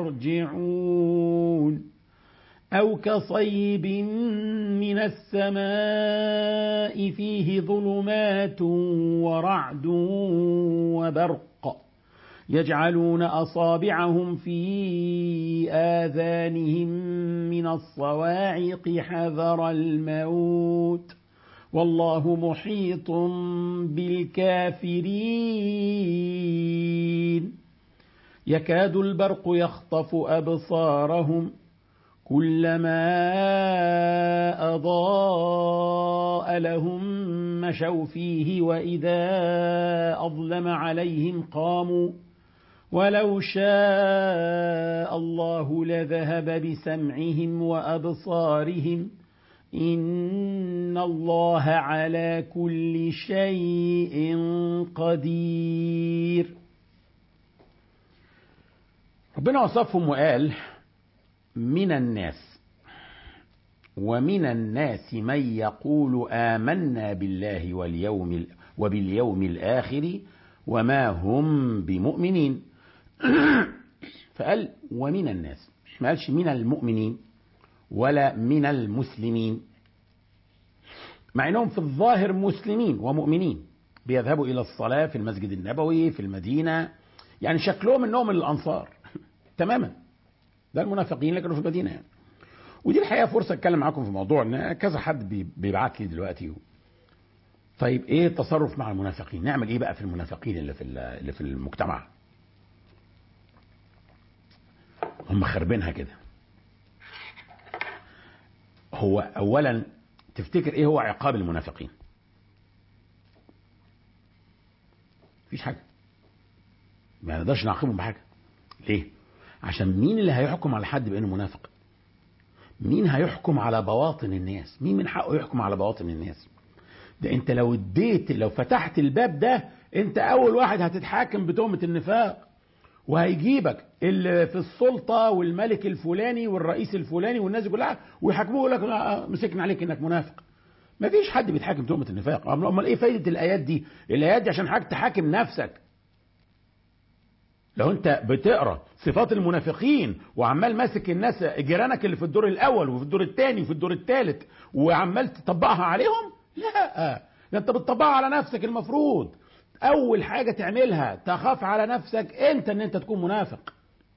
يرجعون أو كصيب من السماء فيه ظلمات ورعد وبرق يجعلون أصابعهم في آذانهم من الصواعق حذر الموت والله محيط بالكافرين يكاد البرق يخطف أبصارهم كلما أضاء لهم مشوا فيه وإذا أظلم عليهم قاموا ولو شاء الله لذهب بسمعهم وأبصارهم إن الله على كل شيء قدير ربنا وصفهم وقال من الناس ومن الناس من يقول آمنا بالله واليوم وباليوم الآخر وما هم بمؤمنين فقال ومن الناس ما قالش من المؤمنين ولا من المسلمين مع انهم في الظاهر مسلمين ومؤمنين بيذهبوا الى الصلاه في المسجد النبوي في المدينه يعني شكلهم انهم من الانصار تماما ده المنافقين اللي كانوا في المدينه يعني ودي الحقيقه فرصه اتكلم معاكم في موضوع ان كذا حد بيبعت لي دلوقتي طيب ايه التصرف مع المنافقين نعمل ايه بقى في المنافقين اللي في اللي في المجتمع هم خربينها كده هو اولا تفتكر ايه هو عقاب المنافقين مفيش حاجه ما نقدرش نعاقبهم بحاجه ليه عشان مين اللي هيحكم على حد بانه منافق مين هيحكم على بواطن الناس مين من حقه يحكم على بواطن الناس ده انت لو اديت لو فتحت الباب ده انت اول واحد هتتحاكم بتهمه النفاق وهيجيبك اللي في السلطه والملك الفلاني والرئيس الفلاني والناس دي كلها ويحاكموه يقول لك مسكنا عليك انك منافق ما فيش حد بيتحاكم بتهمه النفاق امال ايه فايده الايات دي الايات دي عشان حضرتك تحاكم نفسك لو انت بتقرا صفات المنافقين وعمال ماسك الناس جيرانك اللي في الدور الاول وفي الدور الثاني وفي الدور الثالث وعمال تطبقها عليهم لا ده انت بتطبقها على نفسك المفروض اول حاجه تعملها تخاف على نفسك انت ان انت تكون منافق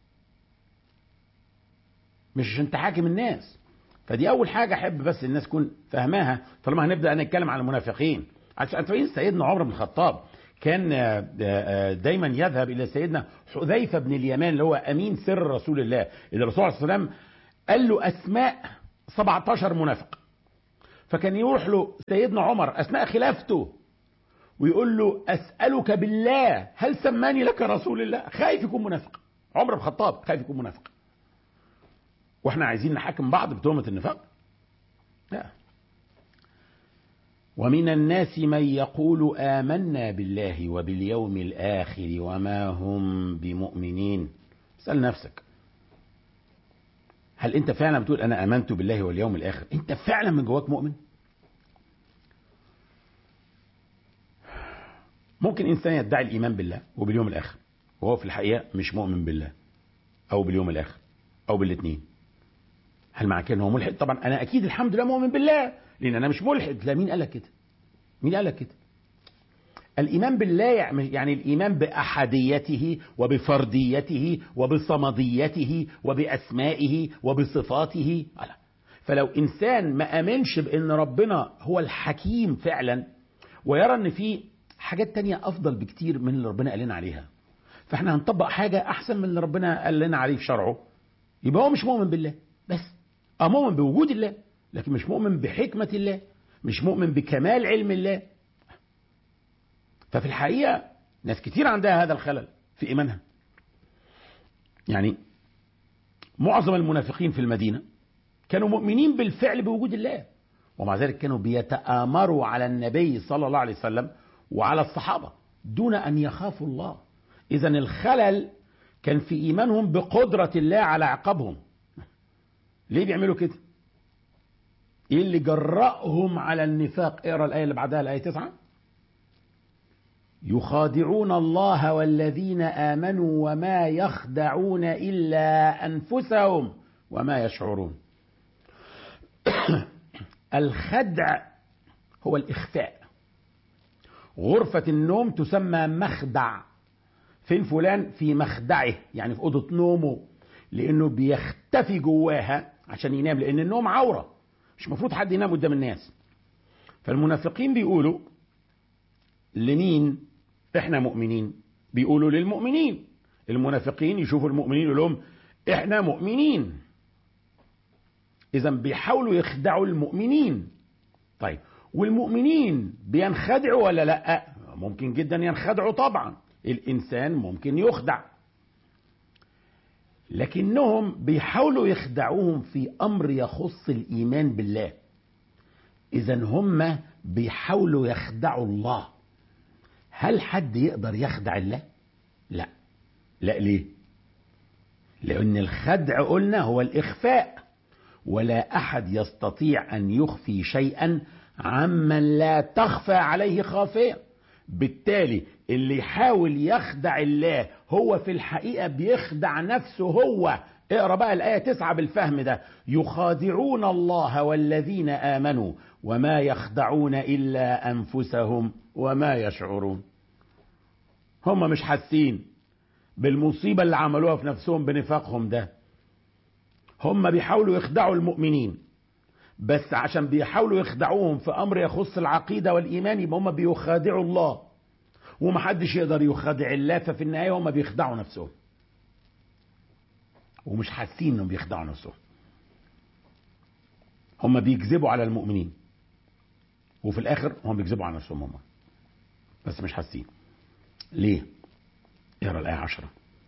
مش عشان تحاكم الناس فدي اول حاجه احب بس الناس تكون فاهماها طالما هنبدا نتكلم عن المنافقين عشان فاهمين سيدنا عمر بن الخطاب كان دايما يذهب الى سيدنا حذيفه بن اليمان اللي هو امين سر رسول الله اللي الرسول عليه الصلاه والسلام قال له اسماء 17 منافق فكان يروح له سيدنا عمر اثناء خلافته ويقول له اسالك بالله هل سماني لك رسول الله خايف يكون منافق عمر بن الخطاب خايف يكون منافق واحنا عايزين نحاكم بعض بتهمه النفاق لا ومن الناس من يقول آمنا بالله وباليوم الآخر وما هم بمؤمنين اسأل نفسك هل أنت فعلا بتقول أنا آمنت بالله واليوم الآخر أنت فعلا من جواك مؤمن ممكن إنسان يدعي الإيمان بالله وباليوم الآخر وهو في الحقيقة مش مؤمن بالله أو باليوم الآخر أو بالاثنين هل مع كده هو ملحد طبعا أنا أكيد الحمد لله مؤمن بالله لان انا مش ملحد لا مين قال لك كده مين قال لك كده الايمان بالله يعني الايمان باحديته وبفرديته وبصمديته وباسمائه وبصفاته فلو انسان ما امنش بان ربنا هو الحكيم فعلا ويرى ان في حاجات تانية افضل بكتير من اللي ربنا قال لنا عليها فاحنا هنطبق حاجه احسن من اللي ربنا قال لنا عليه في شرعه يبقى هو مش مؤمن بالله بس اه مؤمن بوجود الله لكن مش مؤمن بحكمة الله مش مؤمن بكمال علم الله ففي الحقيقة ناس كتير عندها هذا الخلل في إيمانها يعني معظم المنافقين في المدينة كانوا مؤمنين بالفعل بوجود الله ومع ذلك كانوا بيتآمروا على النبي صلى الله عليه وسلم وعلى الصحابة دون أن يخافوا الله إذا الخلل كان في إيمانهم بقدرة الله على عقابهم ليه بيعملوا كده ايه اللي جرأهم على النفاق اقرا الايه اللي بعدها الايه 9 يخادعون الله والذين آمنوا وما يخدعون إلا أنفسهم وما يشعرون الخدع هو الإخفاء غرفة النوم تسمى مخدع فين فلان في مخدعه يعني في أوضة نومه لأنه بيختفي جواها عشان ينام لأن النوم عورة مش المفروض حد ينام قدام الناس فالمنافقين بيقولوا لمين احنا مؤمنين بيقولوا للمؤمنين المنافقين يشوفوا المؤمنين يقول لهم احنا مؤمنين اذا بيحاولوا يخدعوا المؤمنين طيب والمؤمنين بينخدعوا ولا لا ممكن جدا ينخدعوا طبعا الانسان ممكن يخدع لكنهم بيحاولوا يخدعوهم في امر يخص الايمان بالله اذا هم بيحاولوا يخدعوا الله هل حد يقدر يخدع الله لا لا ليه لان الخدع قلنا هو الاخفاء ولا احد يستطيع ان يخفي شيئا عمن لا تخفى عليه خافيه بالتالي اللي يحاول يخدع الله هو في الحقيقه بيخدع نفسه هو اقرا بقى الايه تسعة بالفهم ده يخادعون الله والذين امنوا وما يخدعون الا انفسهم وما يشعرون هم مش حاسين بالمصيبه اللي عملوها في نفسهم بنفاقهم ده هم بيحاولوا يخدعوا المؤمنين بس عشان بيحاولوا يخدعوهم في امر يخص العقيده والايمان يبقى هم بيخادعوا الله ومحدش يقدر يخادع الله ففي النهايه هم بيخدعوا نفسهم ومش حاسين انهم بيخدعوا نفسهم هم بيكذبوا على المؤمنين وفي الاخر هم بيكذبوا على نفسهم هم بس مش حاسين ليه اقرا الايه عشرة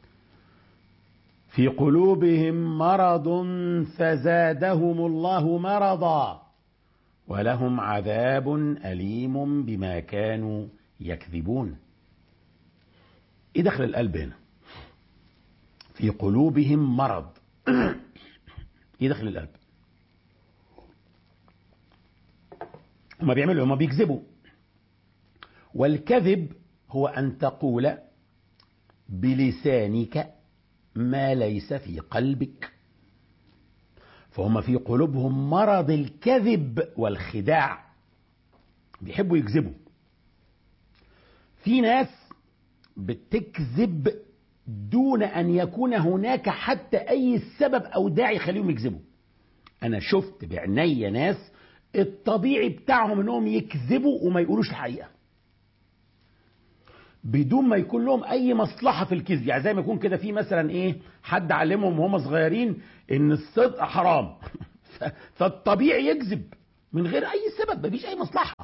في قلوبهم مرض فزادهم الله مرضا ولهم عذاب اليم بما كانوا يكذبون ايه دخل القلب هنا في قلوبهم مرض ايه دخل القلب هما بيعملوا هما بيكذبوا والكذب هو ان تقول بلسانك ما ليس في قلبك فهم في قلوبهم مرض الكذب والخداع بيحبوا يكذبوا في ناس بتكذب دون ان يكون هناك حتى اي سبب او داعي يخليهم يكذبوا انا شفت بعيني ناس الطبيعي بتاعهم انهم يكذبوا وما يقولوش الحقيقه بدون ما يكون لهم اي مصلحه في الكذب يعني زي ما يكون كده في مثلا ايه حد علمهم وهم صغيرين ان الصدق حرام فالطبيعي يكذب من غير اي سبب مفيش اي مصلحه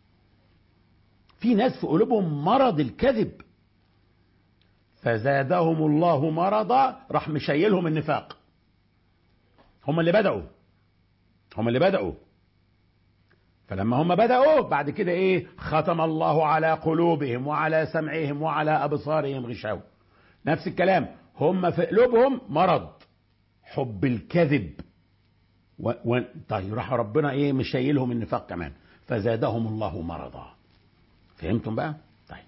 في ناس في قلوبهم مرض الكذب فزادهم الله مرضا راح مشيلهم النفاق هم اللي بدأوا هم اللي بدأوا فلما هم بدأوا بعد كده ايه ختم الله على قلوبهم وعلى سمعهم وعلى أبصارهم غشاوة نفس الكلام هم في قلوبهم مرض حب الكذب و... و... طيب راح ربنا ايه مشيلهم النفاق كمان فزادهم الله مرضا فهمتم بقى طيب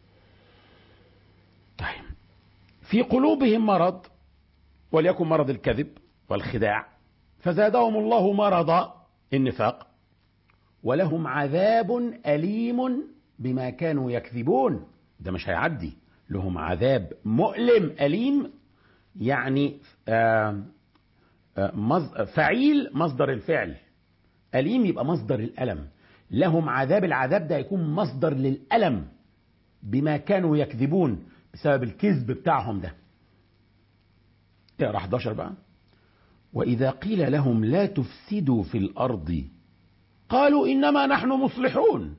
طيب في قلوبهم مرض وليكن مرض الكذب والخداع فزادهم الله مرضا النفاق ولهم عذاب أليم بما كانوا يكذبون ده مش هيعدي لهم عذاب مؤلم أليم يعني آآ آآ فعيل مصدر الفعل أليم يبقى مصدر الألم لهم عذاب العذاب ده يكون مصدر للألم بما كانوا يكذبون بسبب الكذب بتاعهم ده اقرا 11 بقى وإذا قيل لهم لا تفسدوا في الأرض قالوا إنما نحن مصلحون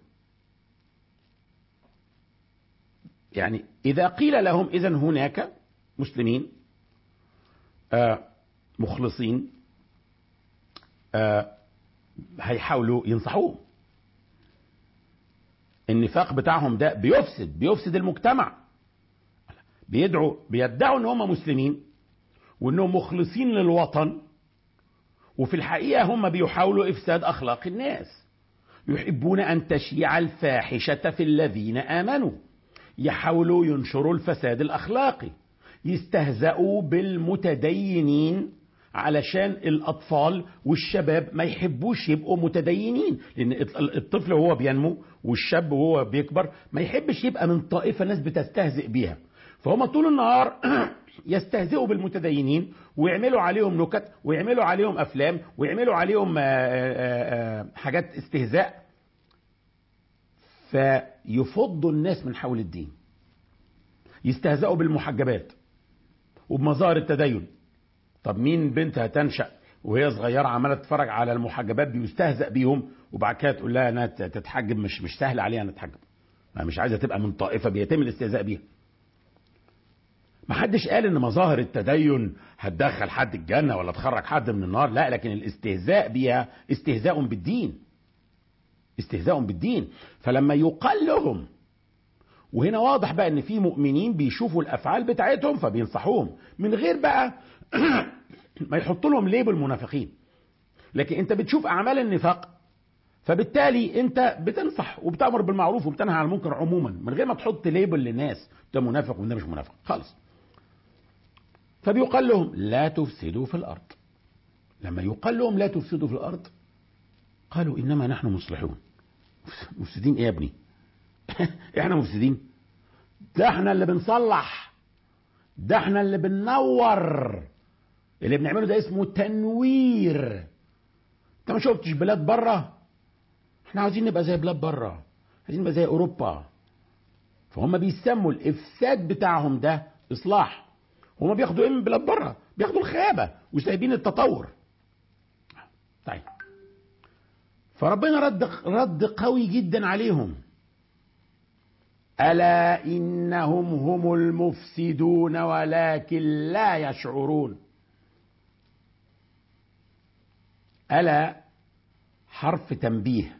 يعني إذا قيل لهم إذا هناك مسلمين آه مخلصين آه هيحاولوا ينصحوه النفاق بتاعهم ده بيفسد بيفسد المجتمع بيدعوا بيدعوا ان هم مسلمين وانهم مخلصين للوطن وفي الحقيقة هم بيحاولوا إفساد أخلاق الناس يحبون أن تشيع الفاحشة في الذين آمنوا يحاولوا ينشروا الفساد الأخلاقي يستهزئوا بالمتدينين علشان الأطفال والشباب ما يحبوش يبقوا متدينين لأن الطفل وهو بينمو والشاب وهو بيكبر ما يحبش يبقى من طائفة ناس بتستهزئ بيها فهم طول النهار يستهزئوا بالمتدينين ويعملوا عليهم نكت ويعملوا عليهم افلام ويعملوا عليهم آآ آآ حاجات استهزاء فيفضوا الناس من حول الدين يستهزئوا بالمحجبات وبمظاهر التدين طب مين بنت هتنشأ وهي صغيرة عمالة تتفرج على المحجبات بيستهزأ بيهم وبعد كده تقول لها انها تتحجب مش مش سهل عليها انها تتحجب مش عايزة تبقى من طائفة بيتم الاستهزاء بيها ما حدش قال ان مظاهر التدين هتدخل حد الجنة ولا تخرج حد من النار لا لكن الاستهزاء بيها استهزاء بالدين استهزاء بالدين فلما يقال لهم وهنا واضح بقى ان في مؤمنين بيشوفوا الافعال بتاعتهم فبينصحوهم من غير بقى ما يحطوا لهم ليبل منافقين لكن انت بتشوف اعمال النفاق فبالتالي انت بتنصح وبتامر بالمعروف وبتنهى عن المنكر عموما من غير ما تحط ليبل للناس ده منافق وده مش منافق خالص فبيقال لهم لا تفسدوا في الارض لما يقال لهم لا تفسدوا في الارض قالوا انما نحن مصلحون مفسدين ايه يا ابني احنا مفسدين ده احنا اللي بنصلح ده احنا اللي بننور اللي بنعمله ده اسمه تنوير انت ما شفتش بلاد بره احنا عاوزين نبقى زي بلاد بره عايزين نبقى زي اوروبا فهم بيسموا الافساد بتاعهم ده اصلاح هم بياخدوا ايه من بلاد بره بياخدوا الخيابه وسايبين التطور طيب فربنا رد رد قوي جدا عليهم الا انهم هم المفسدون ولكن لا يشعرون الا حرف تنبيه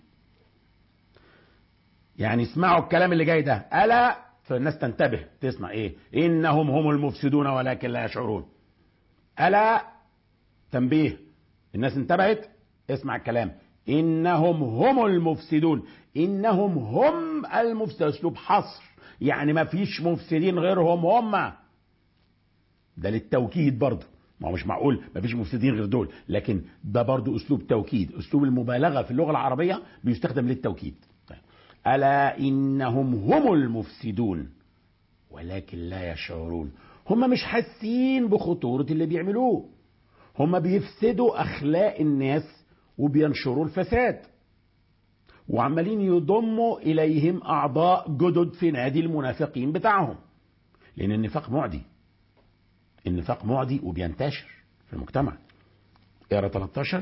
يعني اسمعوا الكلام اللي جاي ده الا فالناس تنتبه تسمع ايه انهم هم المفسدون ولكن لا يشعرون الا تنبيه الناس انتبهت اسمع الكلام انهم هم المفسدون انهم هم المفسدون اسلوب حصر يعني ما فيش مفسدين غيرهم هم ده للتوكيد برضه ما هو مش معقول ما فيش مفسدين غير دول لكن ده برضه اسلوب توكيد اسلوب المبالغه في اللغه العربيه بيستخدم للتوكيد طيب. الا انهم هم المفسدون ولكن لا يشعرون هم مش حاسين بخطوره اللي بيعملوه هم بيفسدوا اخلاق الناس وبينشروا الفساد وعمالين يضموا اليهم اعضاء جدد في نادي المنافقين بتاعهم لان النفاق معدي النفاق معدي وبينتشر في المجتمع اقرا 13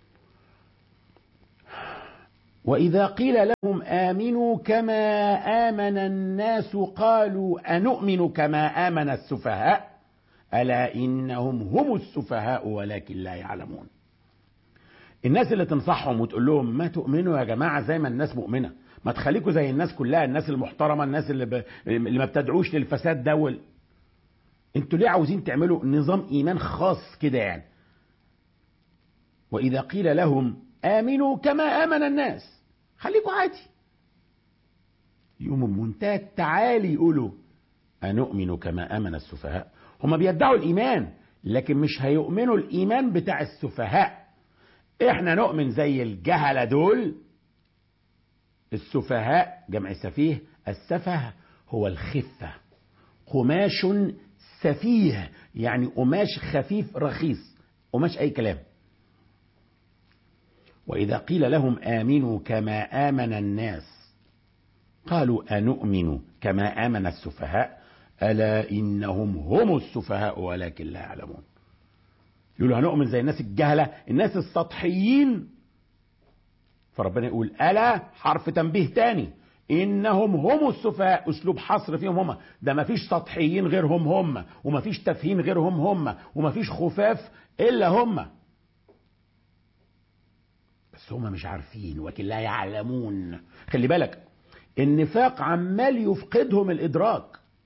واذا قيل لهم امنوا كما امن الناس قالوا انؤمن كما امن السفهاء الا انهم هم السفهاء ولكن لا يعلمون الناس اللي تنصحهم وتقول لهم ما تؤمنوا يا جماعه زي ما الناس مؤمنه ما تخليكوا زي الناس كلها الناس المحترمه الناس اللي, ب... اللي ما بتدعوش للفساد ده وال... انتوا ليه عاوزين تعملوا نظام ايمان خاص كده يعني واذا قيل لهم امنوا كما امن الناس خليكوا عادي يقوموا بمنتهى التعالي يقولوا انؤمن كما امن السفهاء هم بيدعوا الايمان لكن مش هيؤمنوا الايمان بتاع السفهاء احنا نؤمن زي الجهلة دول السفهاء جمع سفيه السفه هو الخفة قماش سفيه يعني قماش خفيف رخيص قماش اي كلام واذا قيل لهم امنوا كما امن الناس قالوا انؤمن كما امن السفهاء الا انهم هم السفهاء ولكن لا يعلمون يقولوا هنؤمن زي الناس الجهله الناس السطحيين فربنا يقول الا حرف تنبيه تاني انهم هم السفهاء اسلوب حصر فيهم هم ده ما فيش سطحيين غيرهم هم وما فيش تافهين غيرهم هم وما فيش خفاف الا هم بس هم مش عارفين ولكن لا يعلمون خلي بالك النفاق عمال يفقدهم الادراك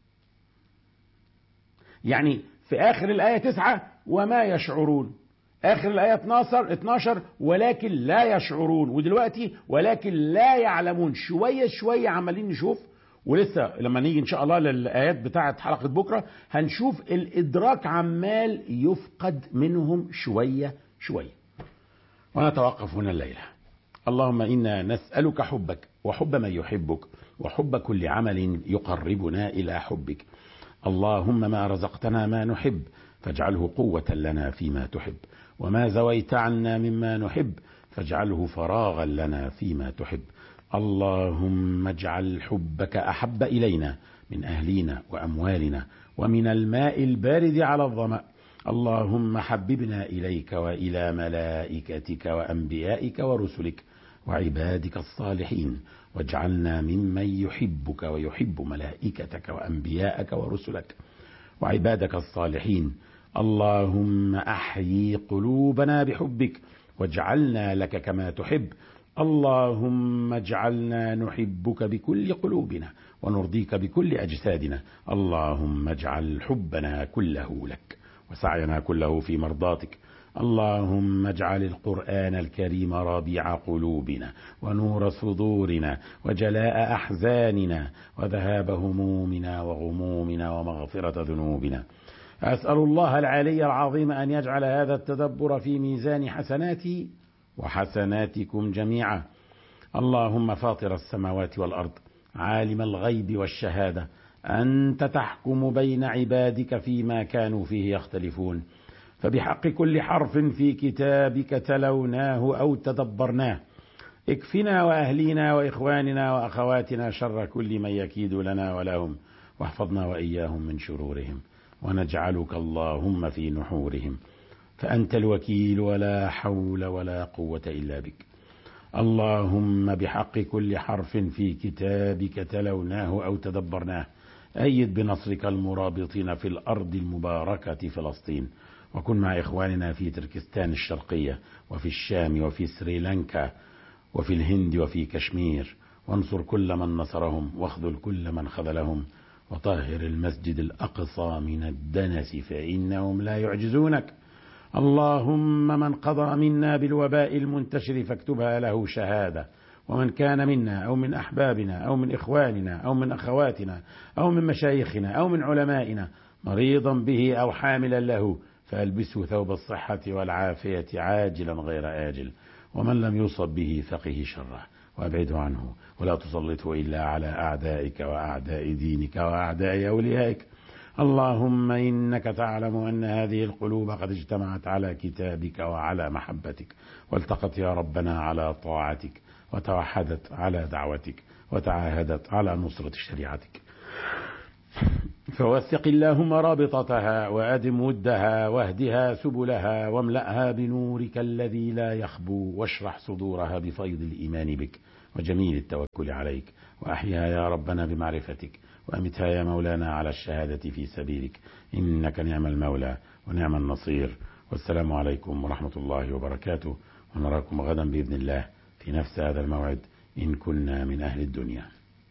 يعني في اخر الايه تسعة وما يشعرون اخر الايه 12 12 ولكن لا يشعرون ودلوقتي ولكن لا يعلمون شويه شويه عمالين نشوف ولسه لما نيجي ان شاء الله للايات بتاعه حلقه بكره هنشوف الادراك عمال يفقد منهم شويه شويه ونتوقف هنا الليله اللهم انا نسالك حبك وحب من يحبك وحب كل عمل يقربنا الى حبك اللهم ما رزقتنا ما نحب فاجعله قوه لنا فيما تحب وما زويت عنا مما نحب فاجعله فراغا لنا فيما تحب اللهم اجعل حبك احب الينا من اهلينا واموالنا ومن الماء البارد على الظما اللهم حببنا اليك والى ملائكتك وانبيائك ورسلك وعبادك الصالحين واجعلنا ممن يحبك ويحب ملائكتك وانبياءك ورسلك وعبادك الصالحين اللهم احيي قلوبنا بحبك واجعلنا لك كما تحب اللهم اجعلنا نحبك بكل قلوبنا ونرضيك بكل اجسادنا اللهم اجعل حبنا كله لك وسعينا كله في مرضاتك اللهم اجعل القران الكريم ربيع قلوبنا ونور صدورنا وجلاء احزاننا وذهاب همومنا وغمومنا ومغفره ذنوبنا اسال الله العلي العظيم ان يجعل هذا التدبر في ميزان حسناتي وحسناتكم جميعا اللهم فاطر السماوات والارض عالم الغيب والشهاده انت تحكم بين عبادك فيما كانوا فيه يختلفون فبحق كل حرف في كتابك تلوناه او تدبرناه اكفنا واهلينا واخواننا واخواتنا شر كل من يكيد لنا ولهم واحفظنا واياهم من شرورهم ونجعلك اللهم في نحورهم فانت الوكيل ولا حول ولا قوه الا بك اللهم بحق كل حرف في كتابك تلوناه او تدبرناه ايد بنصرك المرابطين في الارض المباركه فلسطين وكن مع اخواننا في تركستان الشرقيه وفي الشام وفي سريلانكا وفي الهند وفي كشمير وانصر كل من نصرهم واخذل كل من خذلهم وطهر المسجد الاقصى من الدنس فانهم لا يعجزونك اللهم من قضى منا بالوباء المنتشر فاكتبها له شهاده ومن كان منا او من احبابنا او من اخواننا او من اخواتنا او من مشايخنا او من علمائنا مريضا به او حاملا له فالبسه ثوب الصحه والعافيه عاجلا غير اجل ومن لم يصب به فقه شره وابعده عنه ولا تسلطه الا على اعدائك واعداء دينك واعداء اوليائك اللهم انك تعلم ان هذه القلوب قد اجتمعت على كتابك وعلى محبتك والتقت يا ربنا على طاعتك وتوحدت على دعوتك وتعاهدت على نصره شريعتك فوثق اللهم رابطتها وادم ودها واهدها سبلها واملاها بنورك الذي لا يخبو واشرح صدورها بفيض الايمان بك وجميل التوكل عليك واحيها يا ربنا بمعرفتك وامتها يا مولانا على الشهاده في سبيلك انك نعم المولى ونعم النصير والسلام عليكم ورحمه الله وبركاته ونراكم غدا باذن الله في نفس هذا الموعد ان كنا من اهل الدنيا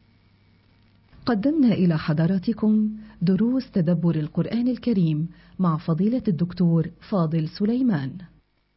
قدمنا إلى حضراتكم دروس تدبر القرآن الكريم مع فضيلة الدكتور فاضل سليمان